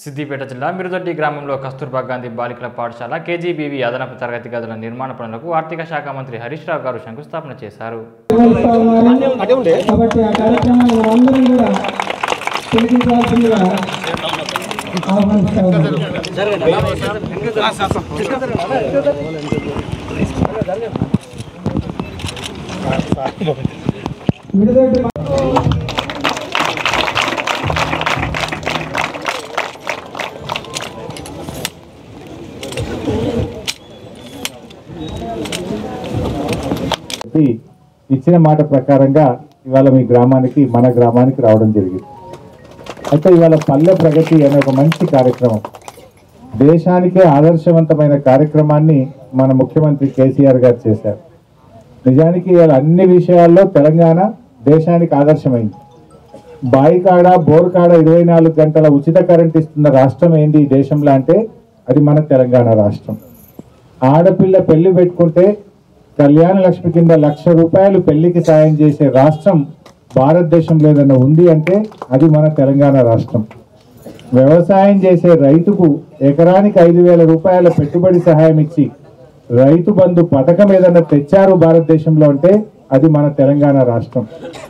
సిద్దిపేట జిల్లా మిరుదొడ్డి గ్రామంలో కస్తూర్బా గాంధీ బాలికల పాఠశాల కేజీబీవీ అదనపు తరగతి గదుల నిర్మాణ పనులకు ఆర్థిక శాఖ మంత్రి హరీష్ రావు గారు శంకుస్థాపన చేశారు నిర్వహిస్తా ఉన్నారు కాబట్టి ఆ కార్యక్రమాన్ని మనందరం కూడా తిలకించాల్సిందిగా ఆహ్వానిస్తా ఉన్నారు విడుదల చెప్పి ఇచ్చిన మాట ప్రకారంగా ఇవాళ మీ గ్రామానికి మన గ్రామానికి రావడం జరిగింది అయితే ఇవాళ పల్లె ప్రగతి అనే ఒక మంచి కార్యక్రమం దేశానికే ఆదర్శవంతమైన కార్యక్రమాన్ని మన ముఖ్యమంత్రి కేసీఆర్ గారు చేశారు నిజానికి ఇవాళ అన్ని విషయాల్లో తెలంగాణ దేశానికి ఆదర్శమైంది బాయి కాడ బోర్ కాడ ఇరవై నాలుగు గంటల ఉచిత కరెంట్ ఇస్తున్న రాష్ట్రం ఏంది ఈ దేశంలో అంటే అది మన తెలంగాణ రాష్ట్రం ఆడపిల్ల పెళ్లి పెట్టుకుంటే కళ్యాణ లక్ష్మి కింద లక్ష రూపాయలు పెళ్లికి సాయం చేసే రాష్ట్రం భారతదేశంలో ఏదైనా ఉంది అంటే అది మన తెలంగాణ రాష్ట్రం వ్యవసాయం చేసే రైతుకు ఎకరానికి ఐదు వేల రూపాయల పెట్టుబడి సహాయం ఇచ్చి రైతు బంధు పథకం ఏదైనా తెచ్చారు భారతదేశంలో అంటే అది మన తెలంగాణ రాష్ట్రం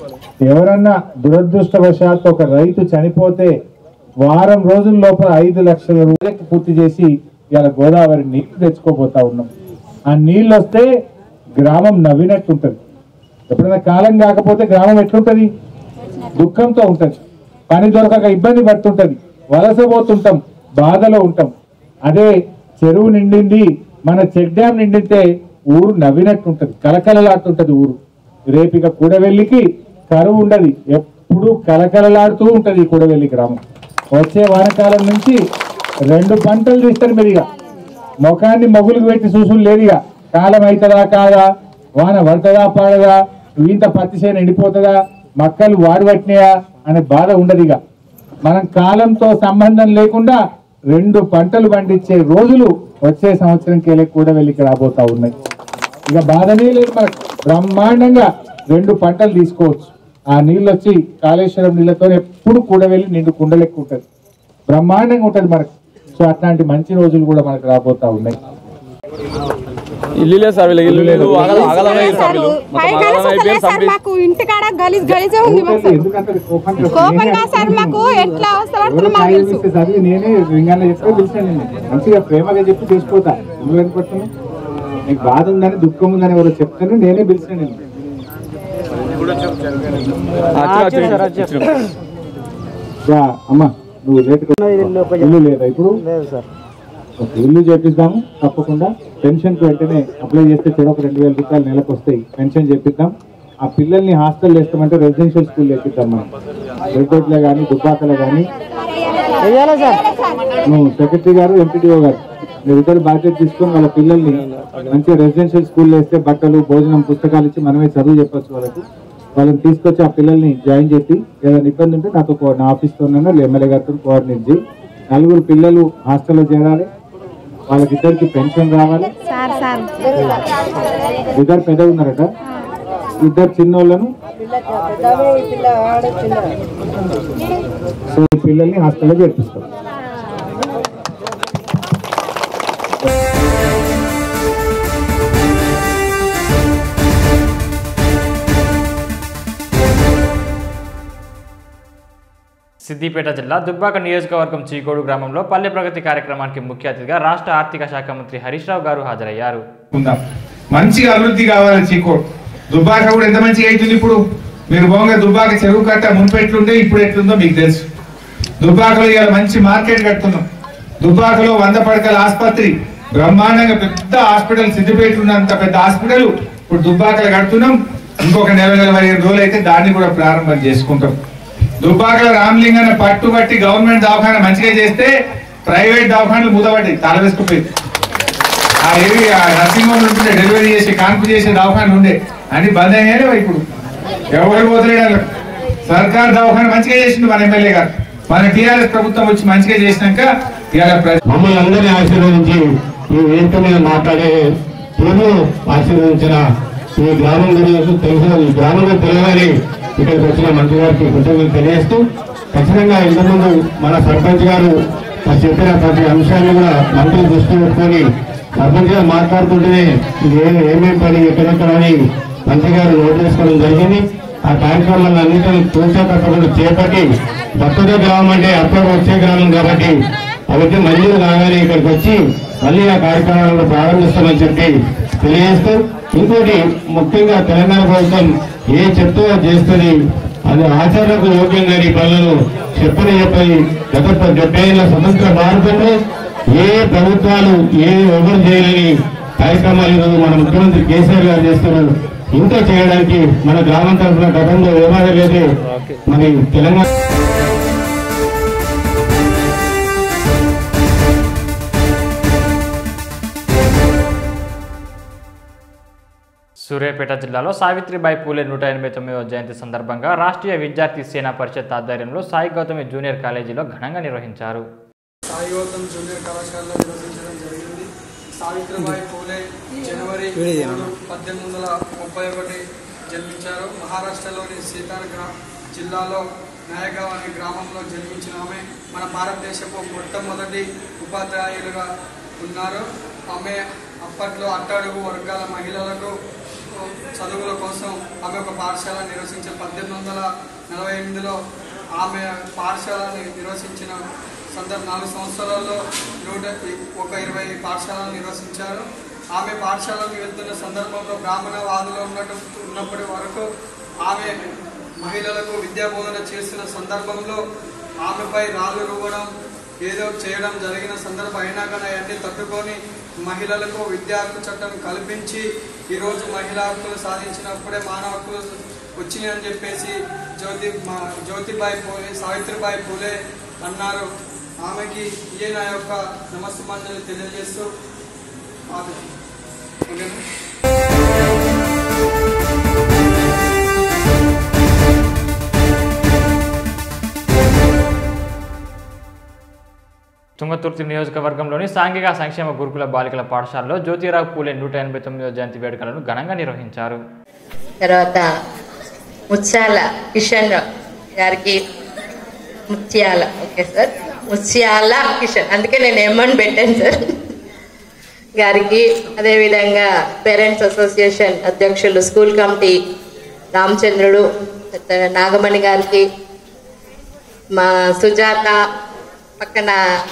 ఎవరన్నా దురదృష్టవశాత్తు ఒక రైతు చనిపోతే వారం రోజుల లోపల ఐదు లక్షల రూపాయలకి పూర్తి చేసి ఇవాళ గోదావరి నీళ్లు తెచ్చుకోబోతా ఉన్నాం ఆ నీళ్ళు వస్తే గ్రామం నవ్వినట్టు ఉంటుంది ఎప్పుడైనా కాలం కాకపోతే గ్రామం ఎట్లుంటది దుఃఖంతో ఉంటది పని దొరకక ఇబ్బంది పడుతుంటది వలస పోతుంటాం బాధలో ఉంటాం అదే చెరువు నిండింది మన చెక్ డ్యామ్ నిండితే ఊరు నవ్వినట్టు ఉంటది కలకలలాడుతుంటది ఊరు రేపిక కూడవెల్లికి కరువు ఉండదు ఎప్పుడు కలకలలాడుతూ ఉంటది ఈ కూడవెల్లి గ్రామం వచ్చే వానకాలం నుంచి రెండు పంటలు తీస్తారు మీరు ఇక ముఖాన్ని మొగులకు పెట్టి చూసులు లేదు ఇక కాలం అవుతుందా కాదా వాన పడుతుందా పాడదా ఇంత పత్తి చేను ఎండిపోతుందా మక్కలు వాడు పట్టినాయా అనే బాధ ఉండదు ఇక మనం కాలంతో సంబంధం లేకుండా రెండు పంటలు పండించే రోజులు వచ్చే సంవత్సరం కేలే కూడా వెళ్ళికి రాబోతా ఉన్నాయి ఇక బాధనే లేదు మనకు బ్రహ్మాండంగా రెండు పంటలు తీసుకోవచ్చు ఆ నీళ్ళు వచ్చి కాళేశ్వరం నీళ్ళతో ఎప్పుడు కూడా వెళ్ళి నిండు కుండలెక్కు ఉంటుంది బ్రహ్మాండంగా ఉంటుంది మనకు సో అట్లాంటి మంచి రోజులు కూడా మనకు రాబోతా ఉన్నాయి ఇల్లు లేదు సార్ వీళ్ళకి ఇల్లు లేదు ఆగల ఆగలనే ఇల్లు సార్ వీళ్ళు మొత్తం పైగా ఆగలనే అయిపోయారు సార్ చంపి మాకు ఇంటికాడ గలీజ్ గలీజే ఉంది మాకు ఎందుకంటే కోపం కోపంగా సార్ మాకు ఎట్లా అవసరం మాకు తెలుసు ఇస్తే చదివి నేనే రింగాన్ని చెప్పి పిలిచాను నిన్ను మంచిగా ప్రేమగా చెప్పి చేసిపోతా నువ్వు ఏర్పడుతున్నావు నీకు బాధ ఉందని దుఃఖం ఉందని ఎవరో చెప్తాను నేనే పిలిచాను నిన్ను రా, అమ్మా నువ్వు లేట్ ఇల్లు లేదా ఇప్పుడు ఓకే, ఇల్లు చేపిద్దాము తప్పకుండా పెన్షన్ కు వెంటనే అప్లై చేస్తే చెరొక రెండు వేల రూపాయలు నెలకు వస్తాయి పెన్షన్ చేపిద్దాం ఆ పిల్లల్ని హాస్టల్ వేస్తామంటే రెసిడెన్షియల్ స్కూల్ వేపిద్దాం మనం రెడ్డోట్లో కానీ దుబ్బాకలో కానీ నువ్వు సెక్రటరీ గారు ఎంపీడీఓ గారు మీరు ఇద్దరు బాధ్యత తీసుకొని వాళ్ళ పిల్లల్ని మంచిగా రెసిడెన్షియల్ స్కూల్ వేస్తే బట్టలు భోజనం పుస్తకాలు ఇచ్చి మనమే చదువు చెప్పొచ్చు వాళ్ళకి వాళ్ళని తీసుకొచ్చి ఆ పిల్లల్ని జాయిన్ చేసి ఏదైనా ఇబ్బంది ఉంటే నాతో కో- నా ఆఫీస్తోనైనా ఎమ్మెల్యే గారితో కోఆర్డినేట్ చేయి నలుగురు పిల్లలు హాస్టల్లో చేరాలి వాళ్ళకి ఇద్దరికి పెన్షన్ రావాలి సార్ సార్ ఇద్దరు పెద్ద ఉన్నారట ఇద్దరు చిన్నోళ్ళను సో ఈ పిల్లల్ని హాస్టల్లో చేర్పిస్తాం సిద్దిపేట జిల్లా దుబ్బాక నియోజకవర్గం చీకోడు గ్రామంలో పల్లె ప్రగతి కార్యక్రమానికి ముఖ్య అతిథిగా రాష్ట్ర ఆర్థిక శాఖ మంత్రి హరీష్ రావు గారు హాజరయ్యారు ఉందాం మంచిగా అభివృద్ధి కావాలని చీకోడు దుబ్బాక కూడా ఎంత మంచిగా అవుతుంది ఇప్పుడు మీరు పోగా దుబ్బాక చెరువు కట్ట మున్పెట్లుంటే ఇప్పుడు ఎట్లుందో మీకు తెలుసు దుబ్బాకలో ఇవాళ మంచి మార్కెట్ కడుతున్నాం దుబ్బాకలో వంద పడకల ఆసుపత్రి బ్రహ్మాండంగా పెద్ద హాస్పిటల్ సిద్దిపేట ఉన్నంత పెద్ద హాస్పిటల్ ఇప్పుడు దుబ్బాకలో కడుతున్నాం ఇంకొక నెల నెల పదిహేను రోజులు అయితే దాన్ని కూడా ప్రారంభం చేసుకుంటాం దుబ్బాకలో రామలింగన్న పట్టుబట్టి గవర్నమెంట్ దవాఖాన మంచిగా చేస్తే ప్రైవేట్ దవాఖానలు మూతపడ్డాయి తల వేసుకుపోయింది ఆ ఏవి ఆ నర్సింగ్ హోమ్ ఉంటుండే డెలివరీ చేసి కాన్పు చేసే దవాఖాన ఉండే అని బంద్ అయ్యారు ఇప్పుడు ఎవరు పోతలేడు అలా. సర్కార్ దవాఖాన మంచిగా చేసిండు మన ఎమ్మెల్యే గారు మన టీఆర్ఎస్ ప్రభుత్వం వచ్చి మంచిగా చేసినాక ఇవాళ ప్ర- మమ్మల్ని అందరినీ ఆశీర్వదించి ఈ వేదిక మీద మాట్లాడే తీరు ఆశీర్వదించిన ఈ గ్రామం గురించి తెలిసిన ఈ గ్రామంలో తెలియాలని ఇక్కడికి వచ్చిన మంత్రి గారికి కృతజ్ఞతలు తెలియజేస్తూ ఖచ్చితంగా ఇంతకుముందు మన సర్పంచ్ గారు మరి చెప్పిన ప్రతి అంశాన్ని కూడా మంత్రి దృష్టి పెట్టుకొని సర్పంచ్ గారు మాట్లాడుతుంటేనే ఇది ఏ- ఏమేం పని ఎక్కడెక్కడ అని మంత్రి గారు నోట్ చేసుకోవడం జరిగింది ఆ కార్యక్రమాలను అన్నింటినీ తూచా తప్పకుండా చేపట్టి భక్తుల గ్రామం అంటే అప్పుడు వచ్చే గ్రామం కాబట్టి అవన్నీ మంజూరు కాగానే ఇక్కడికి వచ్చి మళ్ళీ ఆ కార్యక్రమాలను ప్రారంభిస్తామని చెప్పి తెలియజేస్తూ ఇంకోటి ముఖ్యంగా తెలంగాణ ప్రభుత్వం ఏ చెప్తో చేస్తుంది అది ఆచరణకు యోగ్యంగా ఈ పనులను చెప్పని చెప్పని గత ప- డెబ్బై ఏళ్ళ స్వతంత్ర భారతంలో ఏ ప్రభుత్వాలు ఏ ఎవరు చేయలేని కార్యక్రమాలు ఈరోజు మన ముఖ్యమంత్రి కేసీఆర్ గారు చేస్తున్నారు ఇంకా చేయడానికి మన గ్రామం తరఫున గతంలో ఏమాదే లేదు మరి తెలంగాణ సూర్యాపేట జిల్లాలో సావిత్రిబాయి పూలే నూట ఎనభై తొమ్మిదవ జయంతి సందర్భంగా రాష్ట్రీయ విద్యార్థి సేనా పరిషత్ ఆధ్వర్యంలో సాయి గౌతమి జూనియర్ కాలేజీలో ఘనంగా నిర్వహించారు సాయి గౌతమ్ జూనియర్ కళాశాలలో నిర్వహించడం జరిగింది సావిత్రిబాయి పూలే జనవరి మూడు పద్దెనిమిది వందల ముప్పై ఒకటి జన్మించారు మహారాష్ట్రలోని సీతార్ జిల్లాలో నాయగావ్ అనే గ్రామంలో జన్మించిన ఆమె మన భారతదేశపు మొట్టమొదటి ఉపాధ్యాయులుగా ఉన్నారు ఆమె అప్పట్లో అట్టడుగు వర్గాల మహిళలకు చదువుల కోసం ఆమె ఒక పాఠశాల నిర్వహించిన పద్దెనిమిది వందల నలభై ఎనిమిదిలో ఆమె పాఠశాలని నిర్వహించిన సందర్భ నాలుగు సంవత్సరాల్లో నూట ఒక ఇరవై పాఠశాలను నిర్వహించారు ఆమె పాఠశాలకు వెళ్తున్న సందర్భంలో బ్రాహ్మణవాదులు ఉన్నట్టు ఉన్నప్పటి వరకు ఆమె మహిళలకు విద్యాబోధన చేస్తున్న సందర్భంలో ఆమెపై రాళ్ళు రువ్వడం ఏదో చేయడం జరిగిన సందర్భం అయినా కానీ అవన్నీ తట్టుకొని మహిళలకు విద్యా హక్కు చట్టం కల్పించి ఈరోజు మహిళా హక్కులు సాధించినప్పుడే మానవ హక్కులు వచ్చినాయి అని చెప్పేసి జ్యోతి మా జ్యోతిబాయి పూలే సావిత్రిబాయి పూలే అన్నారు ఆమెకి ఇదే నా యొక్క నమస్సుమాంజలి తెలియజేస్తూ ఆమె ఓకేనా తుంగతుర్తి నియోజకవర్గంలోని సాంఘిక సంక్షేమ గురుకుల బాలికల పాఠశాలలో జ్యోతిరావు పూలే నూట ఎనభై తొమ్మిదవ జయంతి వేడుకలను ఘనంగా నిర్వహించారు తర్వాత ముత్యాల కిషన్ గారికి ముత్యాల ఓకే సార్ ముత్యాల కిషన్ అందుకే నేను ఏమని పెట్టాను సార్ గారికి అదేవిధంగా పేరెంట్స్ అసోసియేషన్ అధ్యక్షులు స్కూల్ కమిటీ రామచంద్రుడు తర్వాత నాగమణి గారికి మా సుజాత పక్కన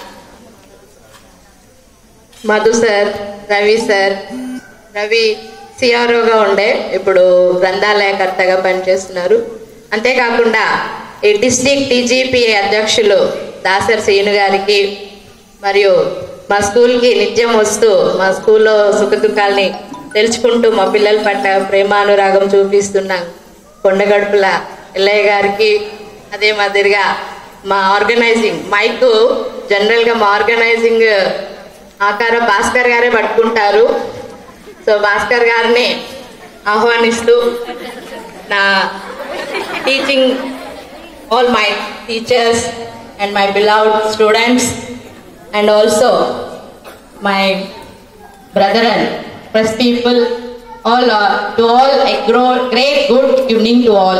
మధు సార్ రవి సార్ రవి సిఆర్ఓగా ఉండే ఇప్పుడు గ్రంథాలయకర్తగా పనిచేస్తున్నారు అంతేకాకుండా ఈ డిస్టిక్ టీజీపీఏ అధ్యక్షులు దాసర్ శ్రీను గారికి మరియు మా స్కూల్కి నిత్యం వస్తూ మా స్కూల్లో సుఖదుఖాల్ని తెలుసుకుంటూ మా పిల్లల పట్ల ప్రేమానురాగం చూపిస్తున్న కొండగడుపుల ఎల్లయ్య గారికి అదే మాదిరిగా మా ఆర్గనైజింగ్ మైక్ జనరల్గా మా ఆర్గనైజింగ్ ఆకారం భాస్కర్ గారే పట్టుకుంటారు సో భాస్కర్ గారిని ఆహ్వానిస్తూ నా teaching all my teachers and my beloved students and also my brother and press people all to all a grow great good evening to all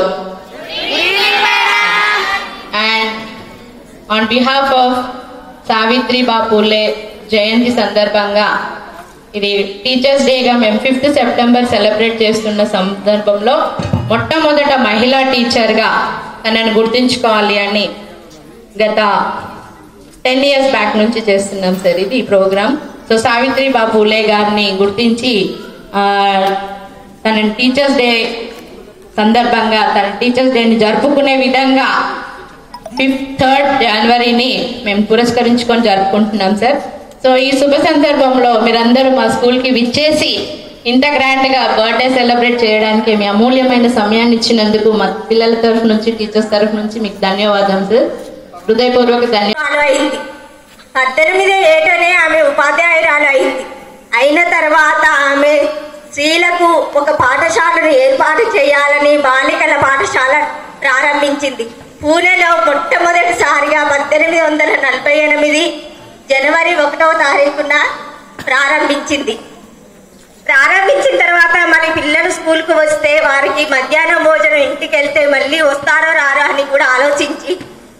and on behalf of Savitri Bapule జయంతి సందర్భంగా ఇది teachers డేగా మేము fifth September celebrate చేస్తున్న సందర్భంలో మొట్టమొదట మహిళా టీచర్గా తనను గుర్తుంచుకోవాలి అని గత టెన్ ఇయర్స్ బ్యాక్ నుంచి చేస్తున్నాం సార్ ఇది ఈ ప్రోగ్రామ్ సో సావిత్రి బాపులే గారిని గుర్తించి ఆ, తనని టీచర్స్ డే సందర్భంగా తన టీచర్స్ డేని జరుపుకునే విధంగా ఫిఫ్త్ థర్డ్ జనవరిని మేము పురస్కరించుకొని జరుపుకుంటున్నాం సార్ సో ఈ శుభ సందర్భంలో మీరందరూ మా స్కూల్కి విచ్చేసి ఇంత గ్రాండ్గా బర్త్డే సెలబ్రేట్ చేయడానికి మీ అమూల్యమైన సమయాన్ని ఇచ్చినందుకు మా పిల్లల తరఫు నుంచి టీచర్స్ తరఫు నుంచి మీకు ధన్యవాదం సార్ హృదయపూర్వక ధన్యవాదాలు అయింది పద్దెనిమిది ఏటనే ఆమె ఉపాధ్యాయురాలు అయింది అయిన తర్వాత ఆమె స్త్రీలకు ఒక పాఠశాలను ఏర్పాటు చేయాలని బాలికల పాఠశాల ప్రారంభించింది పూణెలో మొట్టమొదటిసారిగా పద్దెనిమిది వందల నలభై ఎనిమిది జనవరి ఒకటవ తారీఖున ప్రారంభించింది ప్రారంభించిన తర్వాత మన పిల్లలు స్కూల్కు వస్తే వారికి మధ్యాహ్నం భోజనం ఇంటికి వెళ్తే మళ్ళీ వస్తారో రారో అని కూడా ఆలోచించి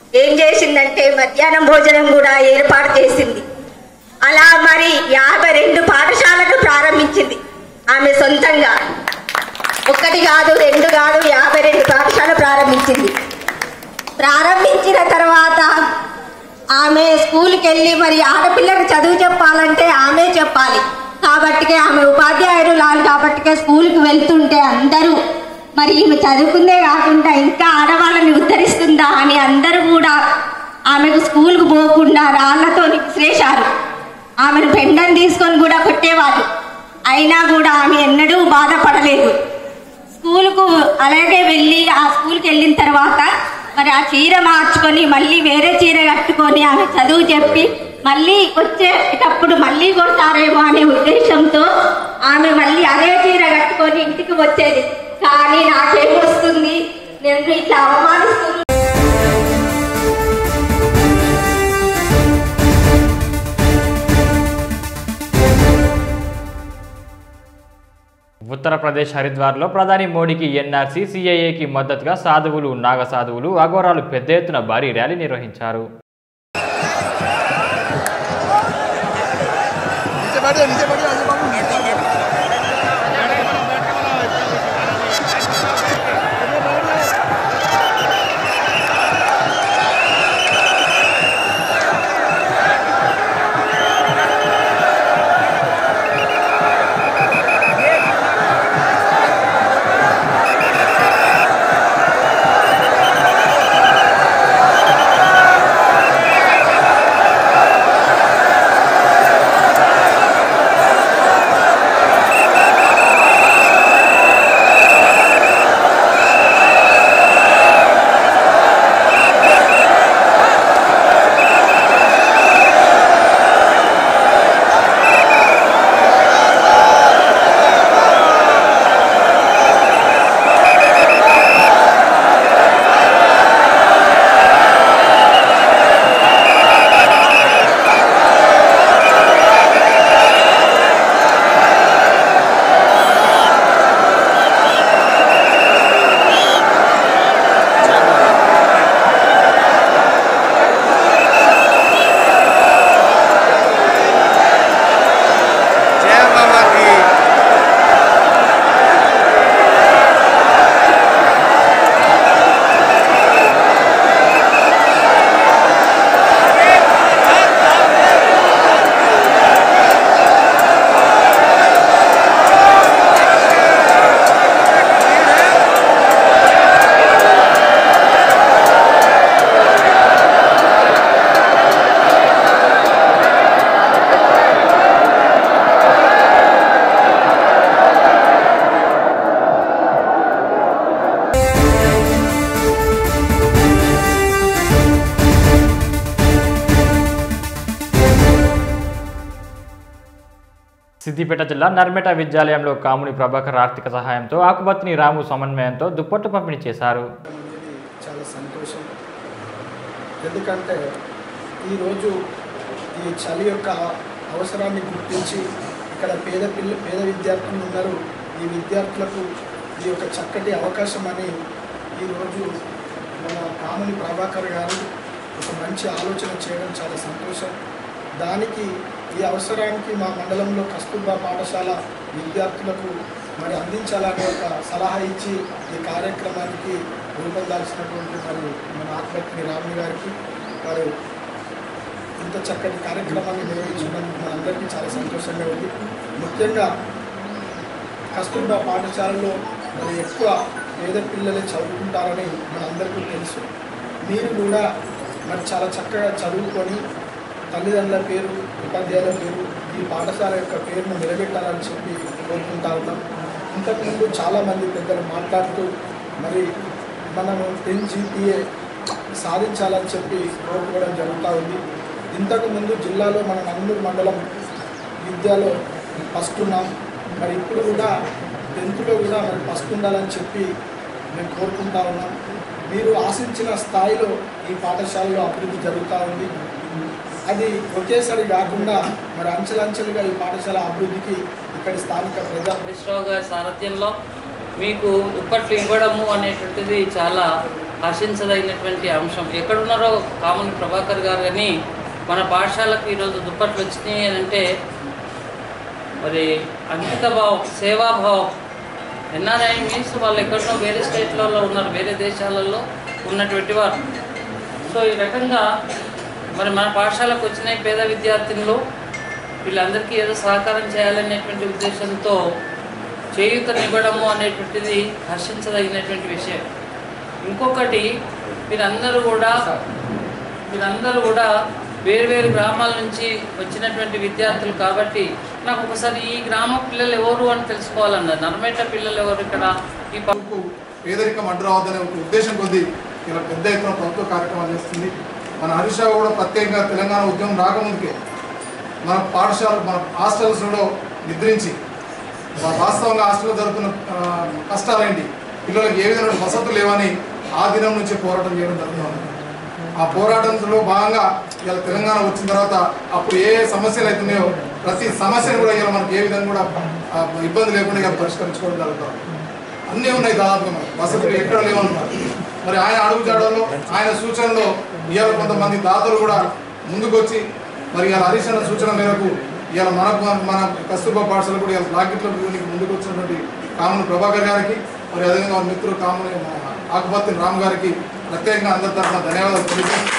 ఏం చేసిందంటే మధ్యాహ్నం భోజనం కూడా ఏర్పాటు చేసింది అలా మరి యాభై రెండు పాఠశాలను ప్రారంభించింది ఆమె సొంతంగా ఒకటి కాదు రెండు కాదు యాభై రెండు పాఠశాల ప్రారంభించింది ప్రారంభించిన తర్వాత ఆమె స్కూల్కి వెళ్ళి మరి ఆడపిల్లకు చదువు చెప్పాలంటే ఆమె చెప్పాలి కాబట్టి ఆమె ఉపాధ్యాయురాలు కాబట్టి స్కూల్కి వెళ్తుంటే అందరూ మరి ఈమె చదువుకుందే కాకుండా ఇంకా ఆడవాళ్ళని ఉద్ధరిస్తుందా అని అందరూ కూడా ఆమెకు స్కూల్కి పోకుండా రాళ్లతో విసిరేశారు ఆమెను పెండం తీసుకొని కూడా కొట్టేవాళ్ళు అయినా కూడా ఆమె ఎన్నడూ బాధపడలేదు స్కూల్కు అలాగే వెళ్ళి ఆ స్కూల్కి వెళ్ళిన తర్వాత మరి ఆ చీర మార్చుకొని మళ్ళీ వేరే చీర కట్టుకొని ఆమె చదువు చెప్పి మళ్ళీ వచ్చేటప్పుడు మళ్ళీ కొడతారేమో అనే ఉద్దేశంతో ఆమె మళ్ళీ అదే చీర కట్టుకొని ఇంటికి వచ్చేది కానీ నాకేం వస్తుంది నేను ఇట్లా అవమానిస్తుంది ఉత్తరప్రదేశ్ హరిద్వార్లో ప్రధాని మోడీకి ఎన్ఆర్సీ సిఐఏకి మద్దతుగా సాధువులు నాగ సాధువులు అఘోరాలు పెద్ద ఎత్తున భారీ ర్యాలీ నిర్వహించారు సిద్దిపేట జిల్లా నర్మెట విద్యాలయంలో కాముని ప్రభాకర్ ఆర్థిక సహాయంతో ఆకుపత్ని రాము సమన్వయంతో దుప్పట్టు పంపిణీ చేశారు చాలా సంతోషం ఎందుకంటే ఈరోజు ఈ చలి యొక్క అవసరాన్ని గుర్తించి ఇక్కడ పేద పిల్ల పేద విద్యార్థులు ఉన్నారు ఈ విద్యార్థులకు ఈ యొక్క చక్కటి అవకాశం అని ఈరోజు మన కాముని ప్రభాకర్ గారు ఒక మంచి ఆలోచన చేయడం చాలా సంతోషం దానికి ఈ అవసరానికి మా మండలంలో కస్తూర్బా పాఠశాల విద్యార్థులకు మరి అందించాలనే ఒక సలహా ఇచ్చి ఈ కార్యక్రమానికి రూపొందాల్సినటువంటి మరి మన ఆత్మహత్య రాముని గారికి వారు ఇంత చక్కటి కార్యక్రమాన్ని నిర్వహించినందుకు మనందరికీ చాలా సంతోషంగా ఉంది ముఖ్యంగా కస్తూర్బా పాఠశాలలో మరి ఎక్కువ పేద పిల్లలే చదువుకుంటారని మనందరికీ తెలుసు మీరు కూడా మరి చాలా చక్కగా చదువుకొని తల్లిదండ్రుల పేరు ఉపాధ్యాయుల పేరు ఈ పాఠశాల యొక్క పేరును నిలబెట్టాలని చెప్పి కోరుకుంటా ఉన్నాం ఇంతకుముందు చాలామంది పెద్దలు మాట్లాడుతూ మరి మనము టెన్ జీపీఏ సాధించాలని చెప్పి కోరుకోవడం జరుగుతూ ఉంది ఇంతకుముందు జిల్లాలో మన నందూరు మండలం విద్యలో ఫస్ట్ ఉన్నాం మరి ఇప్పుడు కూడా టెన్త్లో కూడా మరి ఫస్ట్ ఉండాలని చెప్పి మేము కోరుకుంటా ఉన్నాం మీరు ఆశించిన స్థాయిలో ఈ పాఠశాలలో అభివృద్ధి జరుగుతూ ఉంది అది ఒకేసారి కాకుండా మరి అంచెలంచెలుగా ఈ పాఠశాల అభివృద్ధికి ఇక్కడి స్థానిక ప్రజా హరీష్రావు గారి సారథ్యంలో మీకు దుప్పట్లు ఇవ్వడము అనేటువంటిది చాలా హర్షించదగినటువంటి అంశం ఎక్కడున్నారో కామన్ ప్రభాకర్ గారు కానీ మన పాఠశాలకు ఈరోజు దుప్పట్లు వచ్చినాయి అని అంటే మరి అంకిత భావం సేవాభావం ఎన్ఆర్ఐ మీన్స్ వాళ్ళు ఎక్కడో వేరే స్టేట్లలో ఉన్నారు వేరే దేశాలలో ఉన్నటువంటి వారు సో ఈ రకంగా మరి మన పాఠశాలకు వచ్చిన ఈ పేద విద్యార్థులు వీళ్ళందరికీ ఏదో సహకారం చేయాలనేటువంటి ఉద్దేశంతో చేయూతనివ్వడము అనేటువంటిది హర్షించదగినటువంటి విషయం ఇంకొకటి మీరందరూ కూడా మీరందరూ కూడా వేరు వేరు గ్రామాల నుంచి వచ్చినటువంటి విద్యార్థులు కాబట్టి నాకు ఒకసారి ఈ గ్రామ పిల్లలు ఎవరు అని తెలుసుకోవాలన్నారు నర్మేట పిల్లలు ఎవరు ఇక్కడ ఈ ప- పేదరికం అడ్డురావద్దనే ఒక ఉద్దేశం కొద్దీ ఇలా పెద్ద ఎత్తున ప్రభుత్వ కార్యక్రమాలు చేస్తుంది మన హరీష్ రావు కూడా ప్రత్యేకంగా తెలంగాణ ఉద్యమం రాకముందుకే మన పాఠశాల మన హాస్టల్స్లో నిద్రించి వా- వాస్తవంగా హాస్టల్లో జరుగుతున్న ఆ, కష్టాలేంటి పిల్లలకు ఏ విధమైన వసతులు లేవని ఆ దినం నుంచి పోరాటం చేయడం జరుగుతుంది ఆ పోరాటంలో భాగంగా ఇలా తెలంగాణ వచ్చిన తర్వాత అప్పుడు ఏ ఏ సమస్యలు అవుతున్నాయో ప్రతి సమస్యను కూడా ఇలా మనకి ఏ విధంగా కూడా ఆ, ఇబ్బంది లేకుండా ఇలా పరిష్కరించుకోవడం జరుగుతుంది అన్నీ ఉన్నాయి దాదాపుగా మనకి వసతులు ఎక్కడ లేవన్నమాట మరి ఆయన అడుగుజాడల్లో ఆయన సూచనలో ఇవాళ కొంతమంది దాతలు కూడా ముందుకొచ్చి మరి ఇవాళ హరీష్ అన్న సూచన మేరకు ఇవాళ మనకు మన కస్తూర్బా పాఠశాల కూడా ఇవాళ బ్లాకెట్లో ముందుకు వచ్చినటువంటి కామన్ ప్రభాకర్ గారికి మరి అదేవిధంగా వారి మిత్రులు కామన్ ఆకుపత్తి రామ్ గారికి ప్రత్యేకంగా అందరి తరఫున ధన్యవాదాలు తెలియజేస్తాను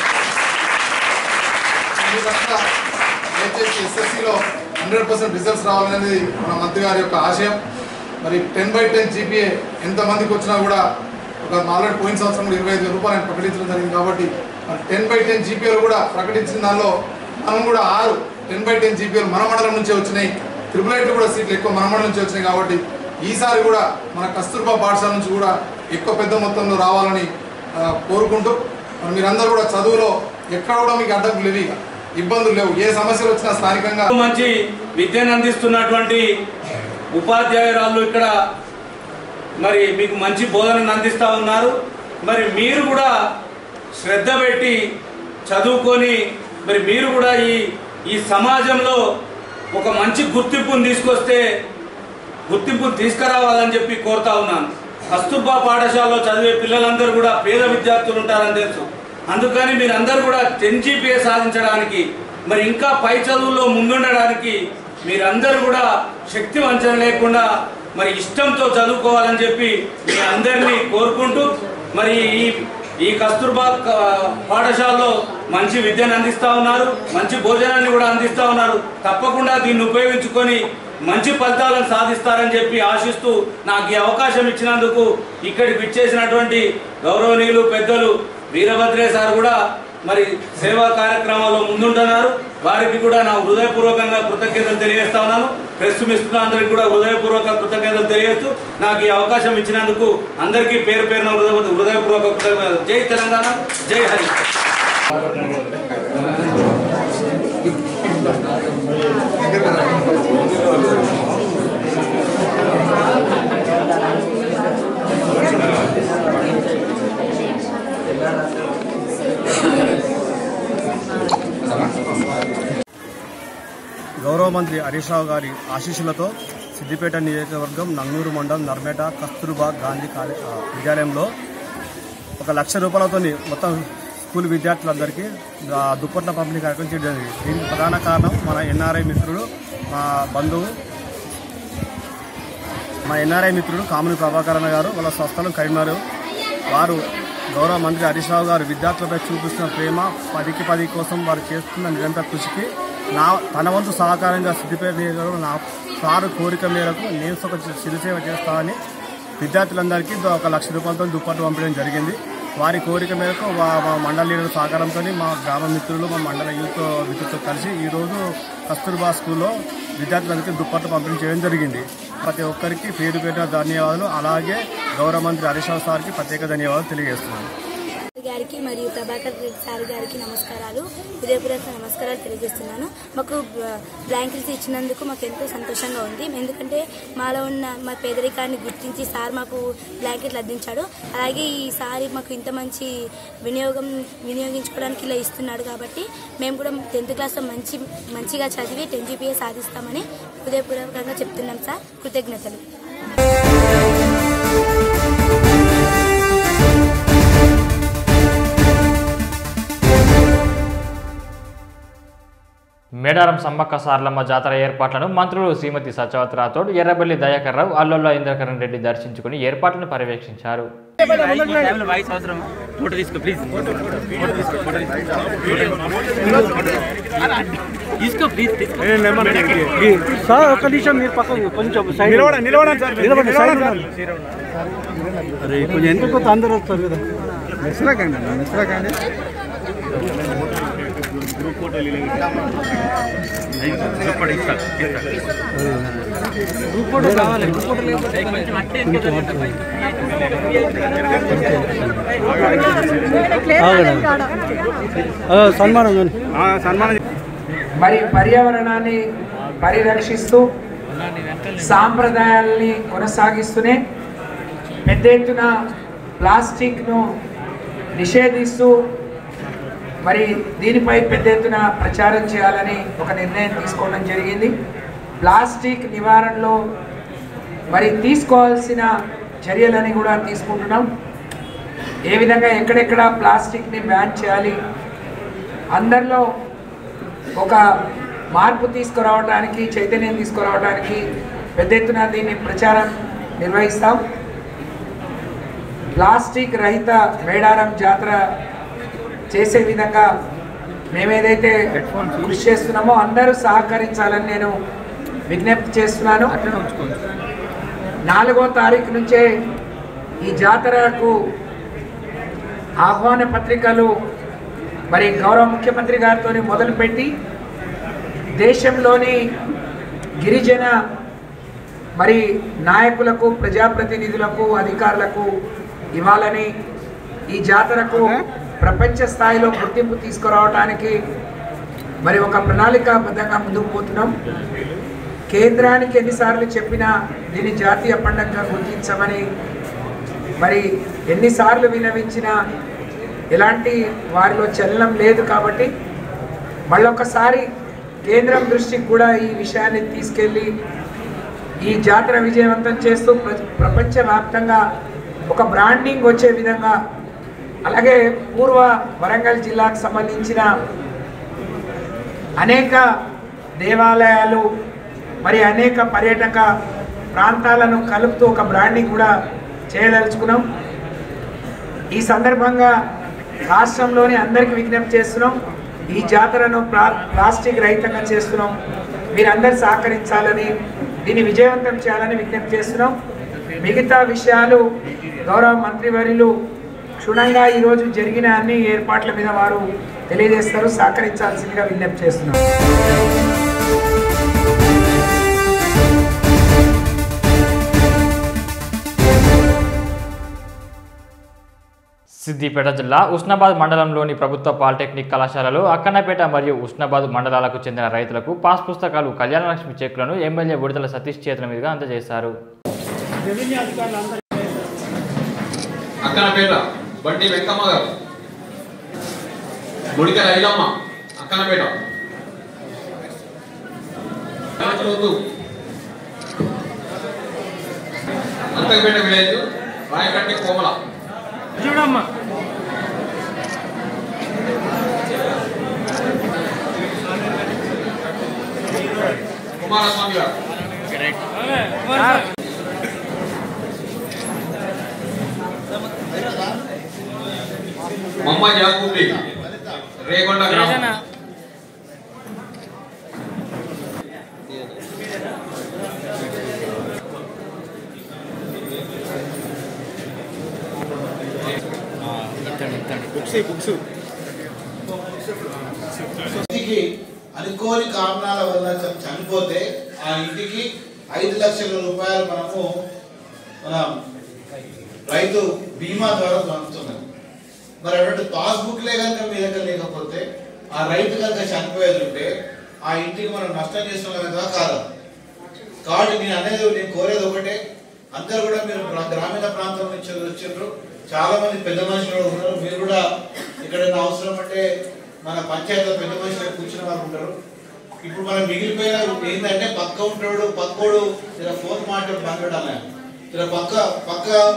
ఈ రకంగా దయచేసి ఎస్ఎస్సిలో హండ్రెడ్ పర్సెంట్ రిజల్ట్స్ రావాలనేది మన మంత్రి గారి యొక్క ఆశయం మరి టెన్ బై టెన్ జీపీఏ ఎంతమందికి వచ్చినా కూడా ఒక ఆల్రెడీ పోయిన సంవత్సరం కూడా ఇరవై ఐదు వేల రూపాయలు ఆయన ప్రకటించడం జరిగింది కాబట్టి మరి టెన్ బై టెన్ జీపీఏలు కూడా ప్రకటించిన దానిలో మనం కూడా ఆరు టెన్ బై టెన్ జీపీఎల్ మన మండలం నుంచే వచ్చినాయి ట్రిపుల్ ఐటీ కూడా సీట్లు ఎక్కువ మన మండలం నుంచి వచ్చినాయి కాబట్టి ఈసారి కూడా మన కస్తూర్బా పాఠశాల నుంచి కూడా ఎక్కువ పెద్ద మొత్తంలో రావాలని ఆ, కోరుకుంటూ మరి మీరందరూ కూడా చదువులో ఎక్కడ కూడా మీకు అడ్డంకులు లేవు ఇక ఇబ్బందులు లేవు ఏ సమస్యలు వచ్చినా స్థానికంగా మంచి విద్యను అందిస్తున్నటువంటి ఉపాధ్యాయురాళ్ళు ఇక్కడ మరి మీకు మంచి బోధనను అందిస్తూ ఉన్నారు మరి మీరు కూడా శ్రద్ధ పెట్టి చదువుకొని మరి మీరు కూడా ఈ ఈ సమాజంలో ఒక మంచి గుర్తింపును తీసుకొస్తే గుర్తింపును తీసుకురావాలని చెప్పి కోరుతా ఉన్నాను కస్తూర్బా పాఠశాలలో చదివే పిల్లలందరూ కూడా పేద విద్యార్థులు ఉంటారని తెలుసు అందుకని మీరందరూ కూడా టెన్ జీపీఏ సాధించడానికి మరి ఇంకా పై చదువుల్లో ముందుండడానికి మీరందరూ కూడా శక్తి వంచన లేకుండా మరి ఇష్టంతో చదువుకోవాలని చెప్పి మీ అందరినీ కోరుకుంటూ మరి ఈ ఈ కస్తూర్బా క- పాఠశాలలో మంచి విద్యను అందిస్తా ఉన్నారు మంచి భోజనాన్ని కూడా అందిస్తా ఉన్నారు తప్పకుండా దీన్ని ఉపయోగించుకొని మంచి ఫలితాలను సాధిస్తారని చెప్పి ఆశిస్తూ నాకు ఈ అవకాశం ఇచ్చినందుకు ఇక్కడికి విచ్చేసినటువంటి గౌరవనీయులు పెద్దలు వీరభద్రే సార్ కూడా మరి సేవా కార్యక్రమాల్లో ముందుంటున్నారు వారికి కూడా నా హృదయపూర్వకంగా కృతజ్ఞతలు తెలియజేస్తా ఉన్నాను ప్రెస్ మిస్తున్న అందరికి కూడా హృదయపూర్వక కృతజ్ఞతలు తెలియజేస్తూ నాకు ఈ అవకాశం ఇచ్చినందుకు అందరికీ పేరు పేరున హృదయ హృదయపూర్వక కృతజ్ఞతలు జై తెలంగాణ జై హరి గౌరవ మంత్రి హరీష్ రావు గారి ఆశీస్సులతో సిద్దిపేట నియోజకవర్గం నంగూరు మండలం నర్మేట కస్తూర్బా గాంధీ కాలే ఆ, విద్యాలయంలో ఒక లక్ష రూపాయలతో మొత్తం స్కూల్ విద్యార్థులందరికీ ఆ, దుప్పట్ల పంపిణీ కార్యక్రమం చేయడం జరిగింది దీనికి ప్రధాన కారణం మన ఎన్ఆర్ఐ మిత్రుడు మా బంధువు మా ఎన్ఆర్ఐ మిత్రుడు కామిని ప్రభాకరణ గారు వాళ్ళ స్వస్థలం కరీంనగర్ వారు గౌరవ మంత్రి హరీష్ రావు గారు విద్యార్థులపై చూపిస్తున్న ప్రేమ పదికి పది కోసం వారు చేస్తున్న నిరంతర కృషికి నా తన వంతు సహకారంగా సిద్దిపేట నియోజకవర్గంలో నా సారు కోరిక మేరకు నేను ఒక చిరుసేవ చేస్తానని విద్యార్థులందరికీ ద- ఒక లక్ష రూపాయలతో దుప్పట్లు పంపడం జరిగింది వారి కోరిక మేరకు వా- మా మండల లీడర్ సహకారంతో మా గ్రామ మిత్రులు మా మండల యూత్ మిత్రులతో కలిసి ఈరోజు కస్తూర్బా స్కూల్లో విద్యార్థులందరికీ దుప్పట్లు పంపిణీ చేయడం జరిగింది ప్రతి ఒక్కరికి పేరు పేరున ధన్యవాదాలు అలాగే గౌరవ మంత్రి హరీష్ రావు సార్కి ప్రత్యేక ధన్యవాదాలు తెలియజేస్తున్నాను గారికి మరియు ప్రభాకర్ రెడ్డి సార్ గారికి నమస్కారాలు హృదయపూర్వక నమస్కారాలు తెలియజేస్తున్నాను మాకు బ- బ్లాంకెట్స్ ఇచ్చినందుకు మాకు ఎంతో సంతోషంగా ఉంది ఎందుకంటే మాలో ఉన్న మా పేదరికాన్ని గుర్తించి సార్ మాకు బ్లాంకెట్లు అందించాడు అలాగే ఈ సారి మాకు ఇంత మంచి వినియోగం వినియోగించుకోవడానికి ఇలా ఇస్తున్నాడు కాబట్టి మేము కూడా టెన్త్ క్లాస్లో మంచి మంచిగా చదివి టెన్ జీపీఏ సాధిస్తామని హృదయపూర్వకంగా చెప్తున్నాం సార్ కృతజ్ఞతలు మేడారం సమ్మక్క సారలమ్మ జాతర ఏర్పాట్లను మంత్రులు శ్రీమతి సత్యవతి రాథోడ్ ఎర్రబెల్లి దయాకర్ రావు అల్లొల్ల ఇంద్రకరణ్ రెడ్డి దర్శించుకుని ఏర్పాట్లను పర్యవేక్షించారు సార్ ఒక్క నిమిషం మీరు పక్కకు కొంచెం సైడ్ నిలబడండి, నిలబడండి సార్. నిలబడండి సైడ్ నిలబడండి ఉండండి. అరే కొంచెం ఎందుకు కొత్త అందరూ వస్తారు కదా మిస్లకండి మిస్లకండి గ్రూప్ ఫోటో కావాలి గ్రూప్ ఫోటో లేకపోతే కొంచెం ఆగండి. సన్మానం సన్మానం మరి పర్యావరణాన్ని పరిరక్షిస్తూ సాంప్రదాయాల్ని కొనసాగిస్తూనే పెద్ద ఎత్తున ప్లాస్టిక్ను నిషేధిస్తూ మరి దీనిపై పెద్ద ఎత్తున ప్రచారం చేయాలని ఒక నిర్ణయం తీసుకోవడం జరిగింది ప్లాస్టిక్ నివారణలో మరి తీసుకోవాల్సిన చర్యలని కూడా తీసుకుంటున్నాం ఏ విధంగా ఎక్కడెక్కడ ప్లాస్టిక్ని బ్యాన్ చేయాలి అందరిలో ఒక మార్పు తీసుకురావడానికి చైతన్యం తీసుకురావడానికి పెద్ద ఎత్తున దీన్ని ప్రచారం నిర్వహిస్తాం ప్లాస్టిక్ రహిత మేడారం జాతర చేసే విధంగా మేమేదైతే కృషి చేస్తున్నామో అందరూ సహకరించాలని నేను విజ్ఞప్తి చేస్తున్నాను నాలుగో తారీఖు నుంచే ఈ జాతరకు ఆహ్వాన పత్రికలు మరి గౌరవ ముఖ్యమంత్రి గారితో మొదలుపెట్టి దేశంలోని గిరిజన మరి నాయకులకు ప్రజాప్రతినిధులకు అధికారులకు ఇవ్వాలని ఈ జాతరకు ప్రపంచ స్థాయిలో గుర్తింపు తీసుకురావడానికి మరి ఒక ప్రణాళికాబద్ధంగా ముందుకు పోతున్నాం కేంద్రానికి ఎన్నిసార్లు చెప్పినా దీన్ని జాతీయ పండుగగా గుర్తించమని మరి ఎన్నిసార్లు వినవించినా ఎలాంటి వారిలో చలనం లేదు కాబట్టి మళ్ళొకసారి కేంద్రం దృష్టికి కూడా ఈ విషయాన్ని తీసుకెళ్ళి ఈ జాతర విజయవంతం చేస్తూ ప్ర- ప్రపంచవ్యాప్తంగా ఒక బ్రాండింగ్ వచ్చే విధంగా అలాగే పూర్వ వరంగల్ జిల్లాకు సంబంధించిన అనేక దేవాలయాలు మరి అనేక పర్యాటక ప్రాంతాలను కలుపుతూ ఒక బ్రాండింగ్ కూడా చేయదలుచుకున్నాం ఈ సందర్భంగా రాష్ట్రంలోని అందరికీ విజ్ఞప్తి చేస్తున్నాం ఈ జాతరను ప్లా ప్లాస్టిక్ రహితంగా చేస్తున్నాం మీరందరూ సహకరించాలని దీన్ని విజయవంతం చేయాలని విజ్ఞప్తి చేస్తున్నాం మిగతా విషయాలు గౌరవ మంత్రివర్యులు క్షుణ్ణంగా ఈరోజు జరిగిన అన్ని ఏర్పాట్ల మీద వారు తెలియజేస్తారు సహకరించాల్సిందిగా విజ్ఞప్తి చేస్తున్నాం సిద్దిపేట జిల్లా ఉస్నాబాద్ మండలంలోని ప్రభుత్వ పాలిటెక్నిక్ కళాశాలలో అక్కన్నపేట మరియు ఉస్నాబాద్ మండలాలకు చెందిన రైతులకు పాస్ పుస్తకాలు కళ్యాణలక్ష్మి చెక్కులను ఎమ్మెల్యే విడుదల సతీష్ చేతుల మీదుగా అందజేశారు అక్కనపేట బండి వెంకమ్మ గారు ముడిక ఐలమ్మ అక్కనపేట రోజు అంతకపేట విలేజ్ రాయకంటి కోమల చూడమ్మా కుమారస్వామి గారు మమ్మ యాకూబి రేగొండ గ్రామం ఇంటికి అనుకోని కారణాల వల్ల చ- చనిపోతే ఆ ఇంటికి ఐదు లక్షల రూపాయలు మనము మన రైతు బీమా ద్వారా పంపుతున్నాం మరి అటువంటి పాస్బుక్లే కనుక మీ దగ్గర లేకపోతే ఆ రైతు కనుక చనిపోయేది ఉంటే ఆ ఇంటికి మనం నష్టం చేస్తున్నాం కదా కాదా కాబట్టి నేను అనేది నేను కోరేది ఒకటే అందరు కూడా మీరు ప్రా- గ్రామీణ ప్రాంతం నుంచి వచ్చిండ్రు చాలా మంది పెద్ద మనుషులు కూడా ఉన్నారు మీరు కూడా ఇక్కడ అవసరం అంటే మన పంచాయతీలో పెద్ద మనుషులు కూర్చున్న వారు ఉంటారు ఇప్పుడు మనం మిగిలిపోయిన ఏంటంటే పక్క ఉంటాడు పక్కోడు ఇలా ఫోన్ మాట్లాడు మాట్లాడాలి ఇలా పక్క పక్క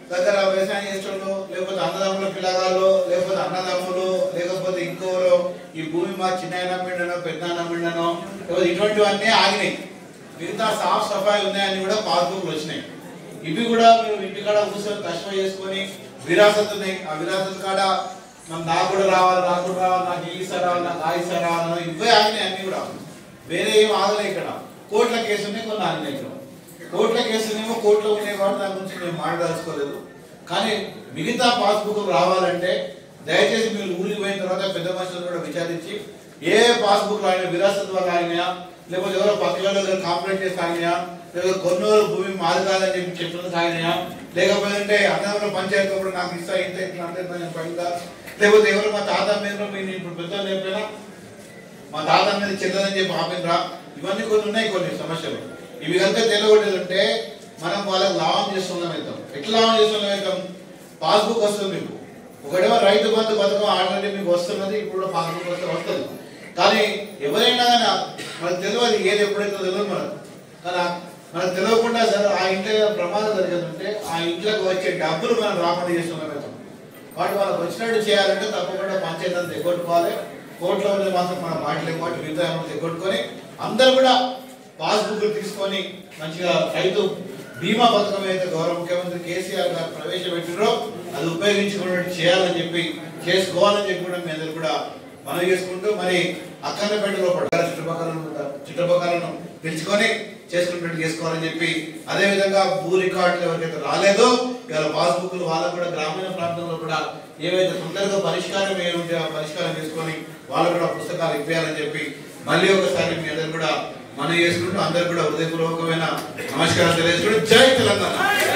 దగ్గర వ్యవసాయం చేసేటోళ్ళు లేకపోతే అన్నదమ్ముల పిల్లగాళ్ళు లేకపోతే అన్నదమ్ములు లేకపోతే ఇంకోరు ఈ భూమి మా చిన్న నమ్మిండనో పెద్ద నమ్మిండనో లేకపోతే ఇటువంటివన్నీ ఆగినాయి మిగతా సాఫ్ సఫాయి ఉన్నాయని కూడా పాస్బుక్లు వచ్చినాయి ఇవి కూడా మీరు ఇంటికాడ కూర్చొని కష్టం చేసుకొని విరాసత్ ఉన్నాయి ఆ విరాసత్ కాడ మనం నాకు కూడా రావాలి నాకు కూడా రావాలి నాకు ఈ ఇస్తా రావాలి నాకు ఆ ఇస్తా రావాలి ఇవే ఆగినాయి అన్ని కూడా వేరే ఏం ఆగలే ఇక్కడ కోర్టుల కేసు ఉన్నాయి కొన్ని ఆగినాయి ఇక్కడ కోర్టుల కేసులేమో కోర్టులో ఉన్నాయి కాబట్టి దాని గురించి మేము మాట్లాడదలుచుకోలేదు కానీ మిగతా పాస్బుక్ రావాలంటే దయచేసి మీరు ఊరికి పోయిన తర్వాత పెద్ద మనుషులు కూడా విచారించి ఏ పాస్బుక్ ఆయన విరాసత్ వల్ల ఆయనయా లేకపోతే ఎవరో పక్కల దగ్గర కాంప్లైంట్ చేసి ఆయనయా లేకపోతే కొన్నోరు భూమి మాది కాదని చెప్పి చెప్పినందుకు ఆయనయా లేకపోతే అన్నవరం పంచాయతీ కూడా నాకు ఇస్తా ఇంత ఇంత అంత ఇంత నేను పైగా లేకపోతే ఎవరు మా తాత మీద మీరు ఇప్పుడు పెద్దలు చెప్పినా మా తాత మీద చెల్లదని చెప్పి ఆపినరా ఇవన్నీ కొన్ని ఉన్నాయి కొన్ని సమస్యలు ఇవి కనుక తెలియకూడదంటే మనం వాళ్ళకి లాభం చేస్తున్నాం వెళ్తాం ఎట్లా లాభం చేస్తున్నాం వెళ్తాం పాస్బుక్ వస్తుంది మీకు ఒకటేమో రైతు బంధు పథకం ఆల్రెడీ మీకు వస్తున్నది ఇప్పుడు పాస్బుక్ వస్తే వస్తుంది కానీ ఎవరైనా కానీ మనకు తెలియదు ఏది ఎప్పుడైతే తెలియదు మనకు కానీ మనకు తెలియకుండా సార్ ఆ ఇంట్లో ప్రమాదం జరిగిందంటే ఆ ఇంట్లోకి వచ్చే డబ్బులు మనం రాకుండా చేస్తున్నాం వెళ్తాం కాబట్టి వాళ్ళకి వచ్చినట్టు చేయాలంటే తప్పకుండా పంచాయతీని తెగొట్టుకోవాలి కోర్టులో ఉన్నది మాత్రం మనం మాటలే కాబట్టి మిగతా ఏమైనా తెగొట్టుకొని అందరూ కూడా పాస్బుక్లు తీసుకొని మంచిగా రైతు బీమా పథకం అయితే గౌరవ ముఖ్యమంత్రి కేసీఆర్ గారు ప్రవేశపెట్టారో అది ఉపయోగించుకున్నట్టు చేయాలని చెప్పి చేసుకోవాలని చెప్పి కూడా మీ అందరూ కూడా మనం చేసుకుంటూ మరి అక్కన్నపేటలో పడ్డ చుట్టుపక్కల ఉన్న- చుట్టుపక్కలను పిలుచుకొని చేసుకున్నట్టు చేసుకోవాలని చెప్పి అదే విధంగా భూ రికార్డులు ఎవరికైతే రాలేదో ఇవాళ పాస్బుక్లు వాళ్ళకు కూడా గ్రామీణ ప్రాంతంలో కూడా ఏవైతే తొందరగా పరిష్కారం ఏ ఉంటే ఆ పరిష్కారం చేసుకొని వాళ్ళు కూడా పుస్తకాలు ఇవ్వాలని చెప్పి మళ్ళీ ఒకసారి మీ అందరు కూడా మనం చేసుకుంటూ అందరు కూడా హృదయపూర్వకమైన నమస్కారం తెలియజేసుకుంటూ జై తెలంగాణ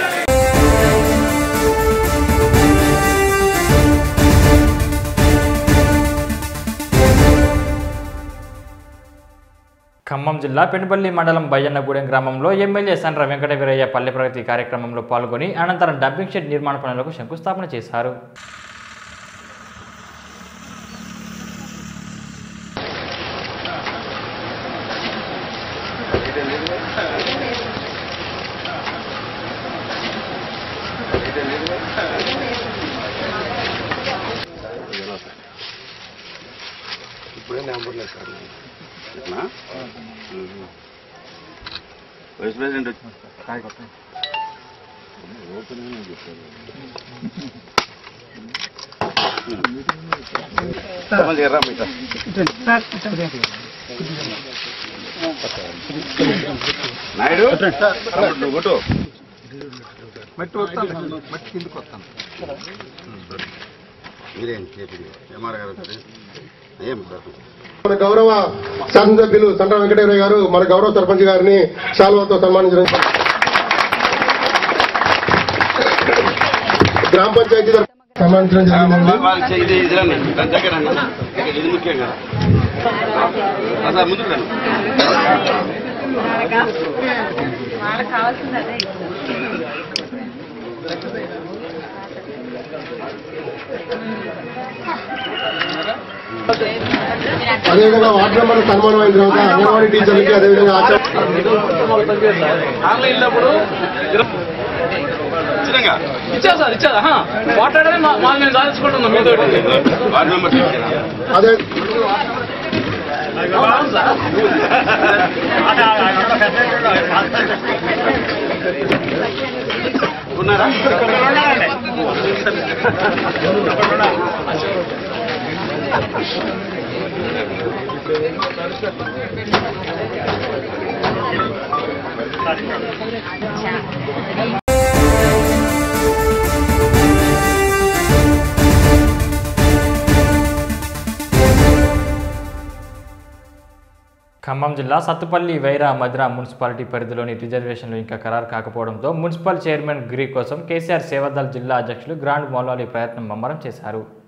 ఖమ్మం జిల్లా పెనుపల్లి మండలం బయ్యన్నగూడెం గ్రామంలో ఎమ్మెల్యే సండ్ర వెంకట వీరయ్య పల్లె ప్రగతి కార్యక్రమంలో పాల్గొని అనంతరం డంపింగ్ షెడ్ నిర్మాణ పనులకు శంకుస్థాపన చేశారు ఇప్పుడే నెంబర్ లేదు సార్ ఎట్లా వైస్ ప్రెసిడెంట్ వచ్చి చెప్పండి ఎర్రా మీట నాయుడు నువ్వు కొట్టు మట్టి వస్తాను మట్టి కిందకు వస్తాను మీరేం చెప్పింది ఎంఆర్ గారు వచ్చి ఏం సార్ మన గౌరవ శాసనసభ్యులు సండ్ర వెంకటేశ్వర గారు మన గౌరవ సర్పంచ్ గారిని శాల్వాతో సన్మానించడం గ్రామ పంచాయతీ తరఫున సన్మానించడం జరిగిందండి ఇది ఇది రండి రండి, దగ్గర రండి. ఇది ముఖ్యం కదా అసలు ముందుకు రండి వాళ్ళకి కావాల్సింది అదే అదేవిధంగా వార్డు మెంబర్ సన్మానం అయిన తర్వాత అంగన్వాడీ టీచర్లకి అదేవిధంగా ఆచార్య ఆన్లైన్ ఇల్లప్పుడు ఇచ్చా సార్ ఇచ్చా మాట్లాడమే మా మేము సాధించుకుంటున్నాం మీతో వార్డు మెంబర్ అదే అవును సార్ ఉన్నారా ఖమ్మం జిల్లా సత్తుపల్లి వైరా మద్రా మున్సిపాలిటీ పరిధిలోని రిజర్వేషన్లు ఇంకా ఖరారు కాకపోవడంతో మున్సిపల్ చైర్మన్ గిరి కోసం కేసీఆర్ సేవదల్ జిల్లా అధ్యక్షులు గ్రాండ్ మౌలాలి ప్రయత్నం ముమ్మరం చేశారు